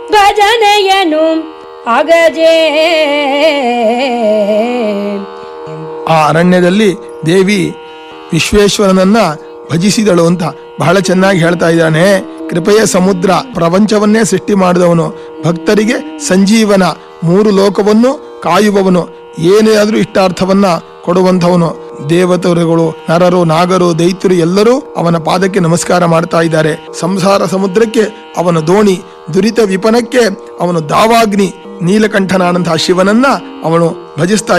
ಭಜನೆಯನು ಅಗಜೇ ಆ ಅರಣ್ಯದಲ್ಲಿ ದೇವಿ ವಿಶ್ವೇಶ್ವರನನ್ನ ಭಜಿಸಿದಳು ಅಂತ ಬಹಳ ಚೆನ್ನಾಗಿ ಹೇಳ್ತಾ ಇದ್ದಾನೆ ಕೃಪೆಯ ಸಮುದ್ರ ಪ್ರಪಂಚವನ್ನೇ ಸೃಷ್ಟಿ ಮಾಡಿದವನು ಭಕ್ತರಿಗೆ ಸಂಜೀವನ ಮೂರು ಲೋಕವನ್ನು ಕಾಯುವವನು ಏನೇ ಆದ್ರೂ ಇಷ್ಟಾರ್ಥವನ್ನ ಕೊಡುವಂಥವನು ದೇವತರುಗಳು ನರರು ನಾಗರು ದೈತ್ಯರು ಎಲ್ಲರೂ ಅವನ ಪಾದಕ್ಕೆ ನಮಸ್ಕಾರ ಮಾಡ್ತಾ ಇದ್ದಾರೆ ಸಂಸಾರ ಸಮುದ್ರಕ್ಕೆ ಅವನ ದೋಣಿ ದುರಿತ ವಿಪನಕ್ಕೆ ಅವನು ದಾವಾಗ್ನಿ ನೀಲಕಂಠನಾದಂತಹ ಶಿವನನ್ನ ಅವನು ಭಜಿಸ್ತಾ